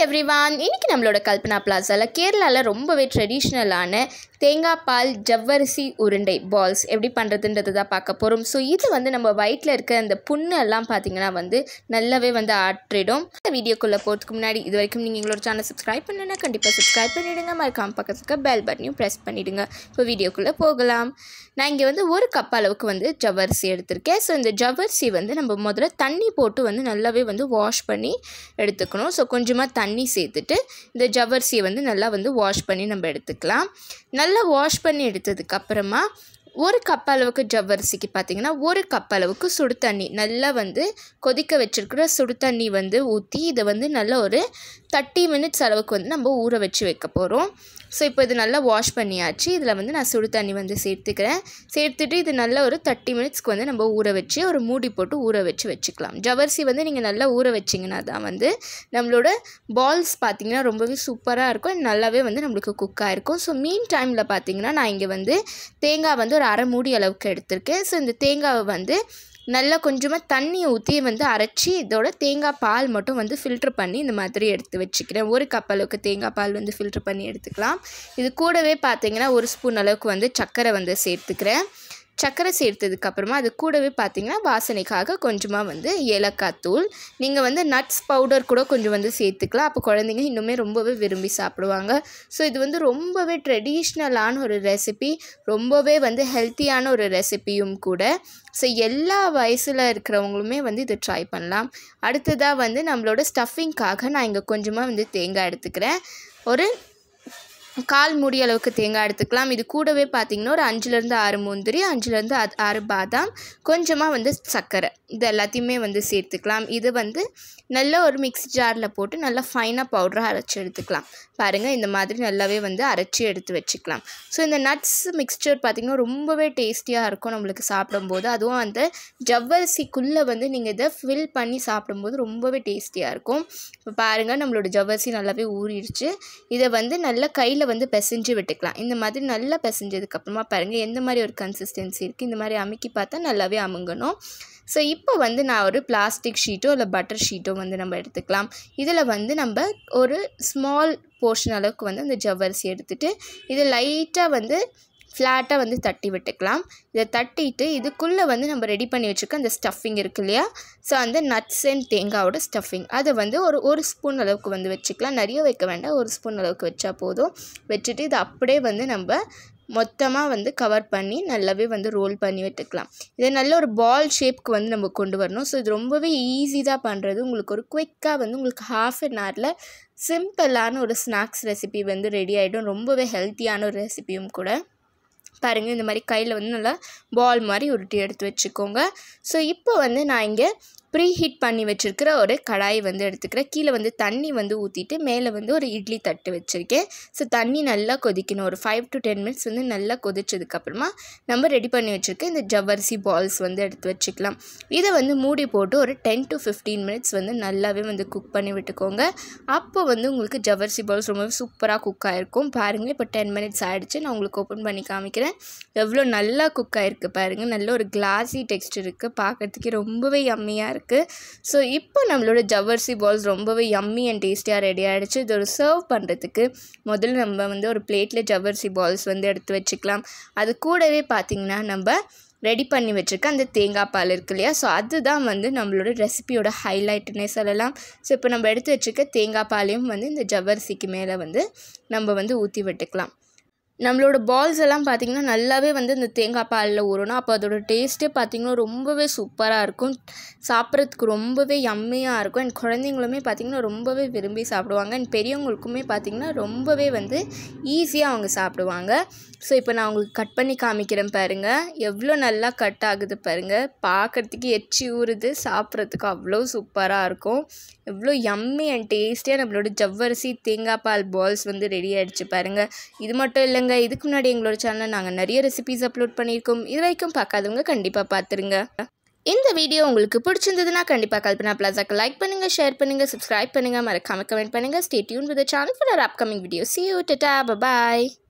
everyone இன்னைக்கு நம்மளோட கல்பனா பிளாசாவில் கேரளாவில் ரொம்பவே ட்ரெடிஷ்னலான தேங்காய் பால் ஜவ்வரிசி உருண்டை பால்ஸ் எப்படி பண்ணுறதுன்றது தான் பார்க்க போகிறோம் ஸோ இது வந்து நம்ம வயிற்றில் இருக்க அந்த புண்ணு எல்லாம் பார்த்தீங்கன்னா வந்து நல்லாவே வந்து ஆற்றிடும் இந்த வீடியோக்குள்ளே போகிறதுக்கு முன்னாடி இது வரைக்கும் நீங்கள் எங்களோட சேனல் சப்ஸ்கிரைப் பண்ணலைன்னா கண்டிப்பாக சப்ஸ்கிரைப் பண்ணிவிடுங்க மறக்காம பக்கத்துக்கு பெல் பட்டனையும் ப்ரெஸ் பண்ணிவிடுங்க இப்போ வீடியோக்குள்ளே போகலாம் நான் இங்கே வந்து ஒரு கப் அளவுக்கு வந்து ஜவ்வரிசி எடுத்திருக்கேன் ஸோ இந்த ஜவ்வரிசி வந்து நம்ம முதல்ல தண்ணி போட்டு வந்து நல்லாவே வந்து வாஷ் பண்ணி எடுத்துக்கணும் ஸோ கொஞ்சமாக தண்ணி சேர்த்துட்டு இந்த ஜவ்வரிசியை வந்து நல்லா வந்து வாஷ் பண்ணி நம்ம எடுத்துக்கலாம் நல்லா வாஷ் பண்ணி எடுத்ததுக்கப்புறமா ஒரு கப் அளவுக்கு ஜவ்வரிசிக்கு பார்த்தீங்கன்னா ஒரு கப் அளவுக்கு சுடு தண்ணி நல்லா வந்து கொதிக்க வச்சிருக்கிற சுடு தண்ணி வந்து ஊற்றி இதை வந்து நல்ல ஒரு தேர்ட்டி மினிட்ஸ் அளவுக்கு வந்து நம்ம ஊற வச்சு வைக்க போகிறோம் ஸோ இப்போ இது நல்லா வாஷ் பண்ணியாச்சு இதில் வந்து நான் சுடு தண்ணி வந்து சேர்த்துக்கிறேன் சேர்த்துட்டு இது நல்லா ஒரு தேர்ட்டி மினிட்ஸ்க்கு வந்து நம்ம ஊற வச்சு ஒரு மூடி போட்டு ஊற வச்சு வச்சுக்கலாம் ஜவரிசி வந்து நீங்கள் நல்லா ஊற வச்சிங்கன்னா தான் வந்து நம்மளோட பால்ஸ் பார்த்திங்கன்னா ரொம்பவே சூப்பராக இருக்கும் and நல்லாவே வந்து நம்மளுக்கு குக் ஆகிருக்கும் ஸோ மீன் டைமில் பார்த்தீங்கன்னா நான் இங்கே வந்து தேங்காய் வந்து ஒரு அரை மூடி அளவுக்கு எடுத்திருக்கேன் ஸோ இந்த தேங்காவை வந்து நல்லா கொஞ்சமாக தண்ணி ஊற்றி வந்து அரைச்சி இதோட தேங்காய் பால் மட்டும் வந்து ஃபில்ட்ரு பண்ணி இந்த மாதிரி எடுத்து வச்சுக்கிறேன் ஒரு கப் அளவுக்கு தேங்காய் பால் வந்து ஃபில்ட்ரு பண்ணி எடுத்துக்கலாம் இது கூடவே பார்த்தீங்கன்னா ஒரு ஸ்பூன் அளவுக்கு வந்து சர்க்கரை வந்து சேர்த்துக்கிறேன் சர்க்கரை சேர்த்ததுக்கப்புறமா அது கூடவே பார்த்தீங்கன்னா வாசனைக்காக கொஞ்சமாக வந்து ஏலக்காய் தூள் நீங்கள் வந்து நட்ஸ் பவுடர் கூட கொஞ்சம் வந்து சேர்த்துக்கலாம் அப்போ குழந்தைங்க இன்னுமே ரொம்பவே விரும்பி சாப்பிடுவாங்க ஸோ இது வந்து ரொம்பவே ட்ரெடிஷ்னலான ஒரு ரெசிபி ரொம்பவே வந்து ஹெல்த்தியான ஒரு ரெசிபியும் கூட ஸோ எல்லா வயசில் இருக்கிறவங்களுமே வந்து இதை ட்ரை பண்ணலாம் அடுத்ததாக வந்து நம்மளோட ஸ்டஃபிங்க்காக நான் இங்கே கொஞ்சமாக வந்து தேங்காய் எடுத்துக்கிறேன் ஒரு கால் மூடி அளவுக்கு தேங்காய் எடுத்துக்கலாம் இது கூடவே பார்த்திங்கன்னா ஒரு அஞ்சுலேருந்து ஆறு முந்திரி அஞ்சுலேருந்து அது ஆறு பாதாம் கொஞ்சமாக வந்து சர்க்கரை இது எல்லாத்தையுமே வந்து சேர்த்துக்கலாம் இது வந்து நல்ல ஒரு மிக்ஸி ஜாரில் போட்டு நல்லா ஃபைனாக பவுடராக அரைச்சி எடுத்துக்கலாம் பாருங்கள் இந்த மாதிரி நல்லாவே வந்து அரைச்சி எடுத்து வச்சுக்கலாம் ஸோ இந்த நட்ஸ் மிக்ஸ்சர் பார்த்திங்கன்னா ரொம்பவே டேஸ்டியாக இருக்கும் நம்மளுக்கு சாப்பிடும்போது அதுவும் அந்த ஜவ்வரிசிக்குள்ளே வந்து நீங்கள் இதை ஃபில் பண்ணி சாப்பிடும்போது ரொம்பவே டேஸ்டியாக இருக்கும் இப்போ பாருங்கள் நம்மளோட ஜவ்வரிசி நல்லாவே ஊறிடுச்சு இதை வந்து நல்லா கையில் வந்து பிசைஞ்சு விட்டுக்கலாம் இந்த மாதிரி நல்லா பிசைஞ்சதுக்கப்புறமா பாருங்கள் எந்த மாதிரி ஒரு கன்சிஸ்டன்சி இருக்குது இந்த மாதிரி அமுக்கி பார்த்தா நல்லாவே அமுங்கணும் ஸோ இப்போ வந்து நான் ஒரு பிளாஸ்டிக் ஷீட்டோ இல்லை பட்டர் ஷீட்டோ வந்து நம்ம எடுத்துக்கலாம் இதில் வந்து நம்ம ஒரு ஸ்மால் போர்ஷன் அளவுக்கு வந்து அந்த ஜவ்வரிசி எடுத்துகிட்டு இது லைட்டாக வந்து ஃப்ளாட்டாக வந்து தட்டி விட்டுக்கலாம் இதை தட்டிட்டு இதுக்குள்ளே வந்து நம்ம ரெடி பண்ணி வச்சுருக்க அந்த ஸ்டஃபிங் இருக்கு இல்லையா ஸோ அந்த நட்ஸ் அண்ட் தேங்காவோட ஸ்டஃபிங் அதை வந்து ஒரு ஒரு ஸ்பூன் அளவுக்கு வந்து வச்சுக்கலாம் நிறைய வைக்க வேண்டாம் ஒரு ஸ்பூன் அளவுக்கு வச்சா போதும் வச்சுட்டு இதை அப்படியே வந்து நம்ம மொத்தமாக வந்து கவர் பண்ணி நல்லாவே வந்து ரோல் பண்ணி விட்டுக்கலாம் இதை நல்ல ஒரு பால் ஷேப்க்கு வந்து நம்ம கொண்டு வரணும் ஸோ இது ரொம்பவே ஈஸி தான் பண்ணுறது உங்களுக்கு ஒரு குயிக்காக வந்து உங்களுக்கு ஹாஃப் அன் ஹவரில் சிம்பிளான ஒரு ஸ்நாக்ஸ் ரெசிபி வந்து ரெடி ஆகிடும் ரொம்பவே ஹெல்த்தியான ஒரு ரெசிபியும் கூட பாருங்கள் இந்த மாதிரி கையில் வந்து நல்லா பால் மாதிரி உருட்டி எடுத்து வச்சுக்கோங்க ஸோ இப்போ வந்து நான் இங்கே ப்ரீ ஹீட் பண்ணி வச்சுருக்கிற ஒரு கடாய் வந்து எடுத்துக்கிறேன் கீழே வந்து தண்ணி வந்து ஊற்றிட்டு மேலே வந்து ஒரு இட்லி தட்டு வச்சுருக்கேன் ஸோ தண்ணி நல்லா கொதிக்கணும் ஒரு ஃபைவ் டு டென் மினிட்ஸ் வந்து நல்லா கொதிச்சதுக்கப்புறமா நம்ம ரெடி பண்ணி வச்சுருக்க இந்த ஜவ்வரிசி பால்ஸ் வந்து எடுத்து வச்சுக்கலாம் இதை வந்து மூடி போட்டு ஒரு டென் டு ஃபிஃப்டீன் மினிட்ஸ் வந்து நல்லாவே வந்து குக் பண்ணி விட்டுக்கோங்க அப்போ வந்து உங்களுக்கு ஜவ்வரிசி பால்ஸ் ரொம்பவே சூப்பராக குக் ஆகிருக்கும் பாருங்கள் இப்போ டென் மினிட்ஸ் ஆகிடுச்சு நான் உங்களுக்கு ஓப்பன் பண்ணி காமிக்கிறேன் எவ்வளோ நல்லா குக் ஆகிருக்கு பாருங்கள் நல்ல ஒரு கிளாஸி டெக்ஸ்டர் இருக்குது பார்க்குறதுக்கே ரொம்பவே யம்மியாக இருக்குது ஸோ இப்போ நம்மளோட ஜவ்வரிசி பால்ஸ் ரொம்பவே யம்மி அண்ட் டேஸ்டியாக ரெடி ஆகிடுச்சு இது ஒரு சர்வ் பண்ணுறதுக்கு முதல்ல நம்ம வந்து ஒரு பிளேட்டில் ஜவ்வரிசி பால்ஸ் வந்து எடுத்து வச்சுக்கலாம் அது கூடவே பார்த்திங்கன்னா நம்ம ரெடி பண்ணி வச்சுருக்க அந்த தேங்காய் பால் இருக்கு இல்லையா ஸோ அதுதான் வந்து நம்மளோட ரெசிபியோட ஹைலைட்டுன்னே சொல்லலாம் ஸோ இப்போ நம்ம எடுத்து வச்சுருக்க தேங்காய் பாலையும் வந்து இந்த ஜவ்வரிசிக்கு மேலே வந்து நம்ம வந்து ஊற்றி விட்டுக்கலாம் நம்மளோட பால்ஸ் எல்லாம் பார்த்திங்கன்னா நல்லாவே வந்து இந்த தேங்காய் பாலில் ஊறணும் அப்போ அதோட டேஸ்ட்டே பார்த்திங்கன்னா ரொம்பவே சூப்பராக இருக்கும் சாப்பிட்றதுக்கு ரொம்பவே யம்மியாக இருக்கும் அண்ட் குழந்தைங்களுமே பார்த்திங்கன்னா ரொம்பவே விரும்பி சாப்பிடுவாங்க அண்ட் பெரியவங்களுக்குமே பார்த்திங்கன்னா ரொம்பவே வந்து ஈஸியாக அவங்க சாப்பிடுவாங்க ஸோ இப்போ நான் உங்களுக்கு கட் பண்ணி காமிக்கிறேன் பாருங்கள் எவ்வளோ நல்லா கட் ஆகுது பாருங்கள் பார்க்குறதுக்கு எச்சி ஊறுது சாப்பிட்றதுக்கு அவ்வளோ சூப்பராக இருக்கும் எவ்வளோ யம்மி அண்ட் டேஸ்டியாக நம்மளோட ஜவ்வரிசி தேங்காய் பால் பால்ஸ் வந்து ரெடி ஆகிடுச்சு பாருங்கள் இது மட்டும் இல்லைங்க இதுக்கு முன்னாடி எங்களோட சேனலில் நாங்கள் நிறைய ரெசிபிஸ் அப்லோட் பண்ணியிருக்கோம் இது வரைக்கும் பார்க்காதவங்க கண்டிப்பாக பார்த்துருங்க இந்த வீடியோ உங்களுக்கு பிடிச்சிருந்ததுன்னா கண்டிப்பாக கல்பனா பிளாசாக்கு லைக் பண்ணுங்கள் ஷேர் பண்ணுங்கள் சப்ஸ்கிரைப் பண்ணுங்கள் மறக்காம கமெண்ட் பண்ணுங்கள் stay tune with channel for upcoming video see you tata bye